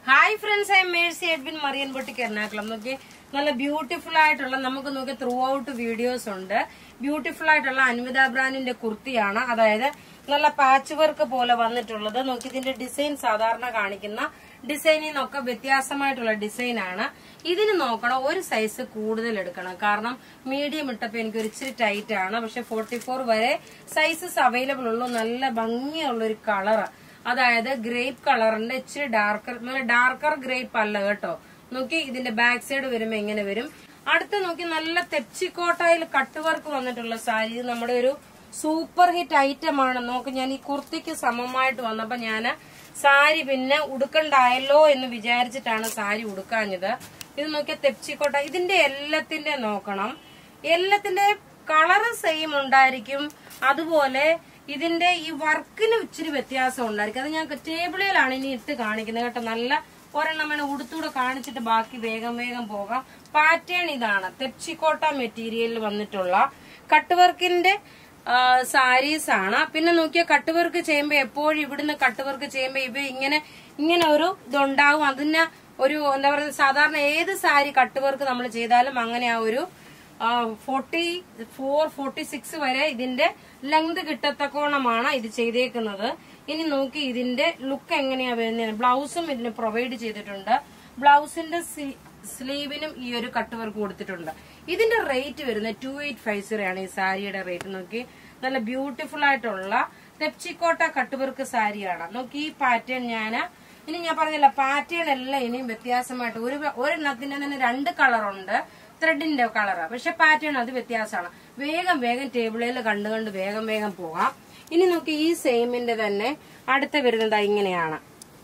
hi friends I Mercy Edwin Marian boutique Ernakulam നോക്കി നല്ല beautiful ആയിട്ടുള്ള നമുക്ക് നോക്കി ത്രൂ ഔട്ട് വീഡിയോസ് ഉണ്ട് ബ്യൂട്ടിഫുൾ ആയിട്ടുള്ള അൻവിത ബ്രാൻഡിന്റെ കുർത്തിയാണ് അതായത് നല്ല പാച്ച് വർക്ക് പോലെ വന്നിട്ടുള്ളത് നോക്കി ഇതിന്റെ ഡിസൈൻ സാധാരണ കാണിക്കുന്ന ഡിസൈനിൽ നിന്നൊക്കെ വ്യത്യാസമായിട്ടുള്ള ഡിസൈൻ ആണ് ഇതിന് നോക്കണം ഒരു സൈസ് കൂടുതൽ എടുക്കണം കാരണം മീഡിയം ഇട്ടപ്പോ എനിക്ക് ഒരു ഇച്ചിരി ടൈറ്റ് ആണ് പക്ഷെ ഫോർട്ടി ഫോർ വരെ സൈസസ് അവൈലബിൾ ഉള്ളൂ നല്ല ഭംഗിയുള്ള ഒരു കളർ അതായത് ഗ്രേപ്പ് കളറിന്റെ ഇച്ചിരി ഡാർക്കർ ഡാർക്കർ ഗ്രേപ്പ് അല്ല കേട്ടോ നോക്കി ഇതിന്റെ ബാക്ക് സൈഡ് വരുമ്പോ എങ്ങനെ വരും അടുത്ത് നോക്കി നല്ല തെച്ചിക്കോട്ടയിൽ കട്ട് വർക്ക് വന്നിട്ടുള്ള സാരി ഇത് നമ്മുടെ ഒരു സൂപ്പർ ഹിറ്റ് ഐറ്റം ആണ് നോക്ക് ഞാൻ ഈ കുർത്തിക്ക് സമമായിട്ട് വന്നപ്പോ ഞാന് സാരി പിന്നെ ഉടുക്കണ്ടായല്ലോ എന്ന് വിചാരിച്ചിട്ടാണ് സാരി ഉടുക്കാഞ്ഞത് ഇത് നോക്കിയ തെച്ചിക്കോട്ട ഇതിന്റെ എല്ലാത്തിന്റെ നോക്കണം എല്ലാത്തിന്റെ കളറ് സെയിം ഉണ്ടായിരിക്കും അതുപോലെ ഇതിന്റെ ഈ വർക്കിന് ഇച്ചിരി വ്യത്യാസം ഉണ്ടായിരിക്കും അത് ഞാൻ ടേബിളിലാണ് ഇനി ഇട്ട് കാണിക്കുന്നത് കേട്ടോ നല്ല ഒരെണ്ണം വേണം ഉടുത്തൂടെ കാണിച്ചിട്ട് ബാക്കി വേഗം വേഗം പോകാം പാറ്റേൺ ഇതാണ് തെച്ചിക്കോട്ട മെറ്റീരിയലിൽ വന്നിട്ടുള്ള കട്ട് വർക്കിന്റെ സാരീസ് ആണ് പിന്നെ നോക്കിയാൽ കട്ട് വർക്ക് ചെയ്യുമ്പോൾ എപ്പോഴും ഇവിടുന്ന് കട്ട് വർക്ക് ചെയ്യുമ്പോൾ ഇവ ഇങ്ങനെ ഇങ്ങനെ ഒരു ഇതുണ്ടാവും അതിന് ഒരു എന്താ പറയുക സാധാരണ ഏത് സാരി കട്ട് വർക്ക് നമ്മൾ ചെയ്താലും അങ്ങനെ ആ ഒരു ഫോർട്ടി ഫോർ ഫോർട്ടി സിക്സ് വരെ ഇതിന്റെ ലെങ്ത് കിട്ടത്തക്കോണമാണ് ഇത് ചെയ്തേക്കുന്നത് ഇനി നോക്കി ഇതിന്റെ ലുക്ക് എങ്ങനെയാ വരുന്നത് ബ്ലൗസും ഇതിന് പ്രൊവൈഡ് ചെയ്തിട്ടുണ്ട് ബ്ലൗസിന്റെ സ്ലീവിനും ഈ ഒരു കട്ട് വർക്ക് കൊടുത്തിട്ടുണ്ട് ഇതിന്റെ റേറ്റ് വരുന്നത് ടു എയ്റ്റ് ഫൈവ് സീറോ ആണ് ഈ സാരിയുടെ റേറ്റ് നോക്കി നല്ല ബ്യൂട്ടിഫുൾ ആയിട്ടുള്ള തെപ്ചിക്കോട്ട കട്ട് വർക്ക് സാരിയാണ് നോക്കി ഈ പാറ്റേൺ ഞാൻ ഇനി ഞാൻ പറഞ്ഞില്ല പാറ്റേൺ എല്ലാം ഇനിയും വ്യത്യാസമായിട്ട് ഒരു ഒരെണ്ണത്തിന്റെ തന്നെ രണ്ട് കളറുണ്ട് ത്രെഡിന്റെ കളറ് പക്ഷെ പാറ്റേൺ അത് വ്യത്യാസമാണ് വേഗം വേഗം ടേബിളിൽ കണ്ടു കണ്ട് വേഗം വേഗം പോകാം ഇനി നോക്കി ഈ സെയിമിന്റെ തന്നെ അടുത്ത വരുന്നത് ഇങ്ങനെയാണ്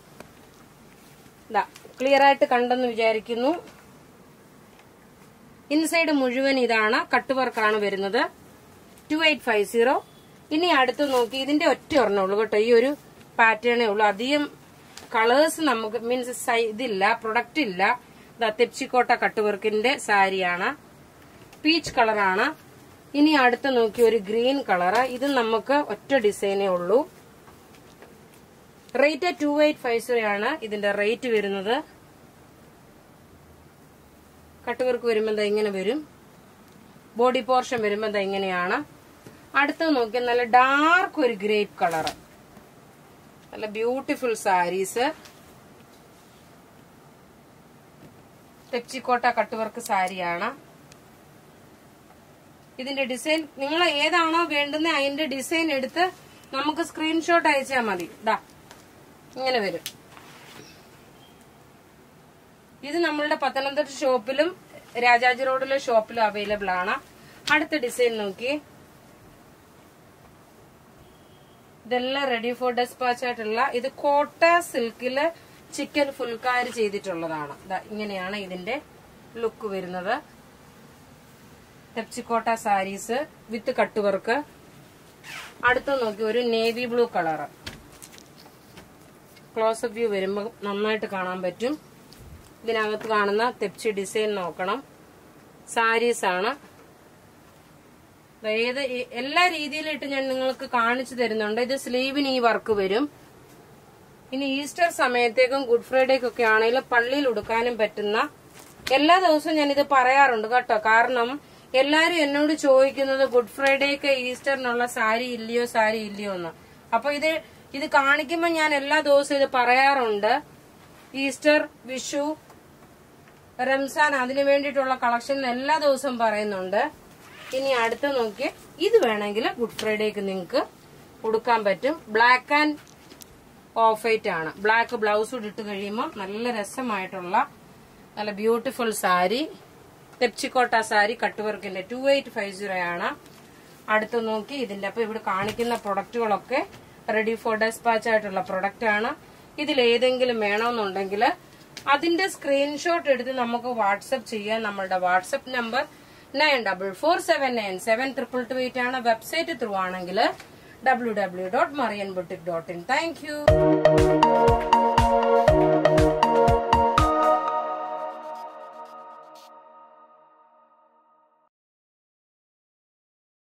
ഇതാ ക്ലിയർ ആയിട്ട് കണ്ടെന്ന് വിചാരിക്കുന്നു ഇൻസൈഡ് മുഴുവൻ ഇതാണ് കട്ട് വർക്കാണ് വരുന്നത് ടു എയ്റ്റ് ഫൈവ് സീറോ ഇനി അടുത്ത് നോക്കി ഇതിന്റെ ഒറ്റ ഒരെണ്ണേ ഉള്ളൂ കേട്ടോ ഈ ഒരു പാറ്റേണേ ഉള്ളൂ അധികം കളേഴ്സ് നമുക്ക് മീൻസ് ഇതില്ല പ്രൊഡക്റ്റ് ഇല്ല തെപ്ചിക്കോട്ട കട്ട് വർക്കിന്റെ സാരിയാണ് പീച്ച് കളറാണ് ഇനി അടുത്ത് നോക്കി ഒരു ഗ്രീൻ കളറ് ഇത് നമുക്ക് ഒറ്റ ഡിസൈനേ ഉള്ളൂ rate two eight five zero ആണ് ഇതിന്റെ റേറ്റ് വരുന്നത് കട്ട് വർക്ക് വരുമ്പോൾ ഇങ്ങനെ വരും ബോഡി പോർഷൻ വരുമ്പോൾ ഇങ്ങനെയാണ് അടുത്ത് നോക്കി നല്ല ഡാർക്ക് ഒരു ഗ്രേപ്പ് കളർ നല്ല ബ്യൂട്ടിഫുൾ സാരീസ് തെച്ചിക്കോട്ട കട്ട് വർക്ക് സാരിയാണ് ഇതിന്റെ ഡിസൈൻ നിങ്ങൾ ഏതാണോ വേണ്ടുന്ന അതിന്റെ ഡിസൈൻ എടുത്ത് നമുക്ക് സ്ക്രീൻഷോട്ട് അയച്ചാൽ മതി ഇതാ ഇങ്ങനെ വരും ഇത് നമ്മളുടെ പത്തനംതിട്ട ഷോപ്പിലും രാജാജി റോഡിലെ ഷോപ്പിലും അവൈലബിൾ ആണ് അടുത്ത ഡിസൈൻ നോക്കി ഇതെല്ലാം റെഡി ഫോർ ഡെസ്പാച്ച് ആയിട്ടുള്ള ഇത് കോട്ട സിൽക്കില് ചിക്കൻ ഫുൽക്കാരി ചെയ്തിട്ടുള്ളതാണ് ഇങ്ങനെയാണ് ഇതിന്റെ ലുക്ക് വരുന്നത് തെപ്ചിക്കോട്ട സാരീസ് വിത്ത് കട്ട് വർക്ക് അടുത്ത് നോക്കി ഒരു navy blue colour close up view വരുമ്പോൾ നന്നായിട്ട് കാണാൻ പറ്റും ഇതിനകത്ത് കാണുന്ന തെപ്ചി ഡിസൈൻ നോക്കണം സാരീസ് ആണ് ഏത് എല്ലാ രീതിയിലിട്ട് ഞാൻ നിങ്ങൾക്ക് കാണിച്ചു തരുന്നുണ്ട് ഇത് സ്ലീവിന് ഈ വർക്ക് വരും ഇനി ഈസ്റ്റർ സമയത്തേക്കും ഗുഡ് ഫ്രൈഡേക്കൊക്കെ ആണെങ്കിലും പള്ളിയിൽ ഉടുക്കാനും പറ്റുന്ന എല്ലാ ദിവസവും ഞാൻ ഇത് പറയാറുണ്ട് കേട്ടോ കാരണം എല്ലാരും എന്നോട് ചോദിക്കുന്നത് ഗുഡ് ഫ്രൈഡേക്ക് ഈസ്റ്ററിനുള്ള സാരി ഇല്ലയോ സാരി ഇല്ലയോ എന്ന് അപ്പൊ ഇത് ഇത് കാണിക്കുമ്പോൾ ഞാൻ എല്ലാ ദിവസവും ഇത് പറയാറുണ്ട് ഈസ്റ്റർ വിഷു റംസാൻ അതിനു വേണ്ടിയിട്ടുള്ള കളക്ഷൻ എല്ലാ ദിവസവും പറയുന്നുണ്ട് ഇനി അടുത്ത നോക്കി ഇത് വേണമെങ്കിൽ ഗുഡ് ഫ്രൈഡേക്ക് നിങ്ങൾക്ക് ഉടുക്കാൻ പറ്റും ബ്ലാക്ക് ആൻഡ് ഓഫ് വൈറ്റ് ആണ് ബ്ലാക്ക് ബ്ലൗസ് ഇട്ട് കഴിയുമ്പോൾ നല്ല രസമായിട്ടുള്ള നല്ല ബ്യൂട്ടിഫുൾ സാരി തെപ്ചിക്കോട്ട സാരി കട്ട് വർക്കിന്റെ ടു എയ്റ്റ് ഫൈവ് സീറോ ആണ് അടുത്ത് നോക്കി ഇതിന്റെ അപ്പൊ ഇവിടെ കാണിക്കുന്ന പ്രൊഡക്റ്റുകളൊക്കെ റെഡി ഫോർ ഡെസ്പാച്ച് ആയിട്ടുള്ള പ്രൊഡക്റ്റ് ആണ് ഇതിൽ ഏതെങ്കിലും വേണമെന്നുണ്ടെങ്കിൽ അതിന്റെ സ്ക്രീൻഷോട്ട് എടുത്ത് നമുക്ക് വാട്സപ്പ് ചെയ്യാൻ നമ്മളുടെ WhatsApp number nine double four seven nine seven triple two eight ആണ് വെബ്സൈറ്റ് ത്രൂ ആണെങ്കിൽ W W dot Marian boutique dot in thank U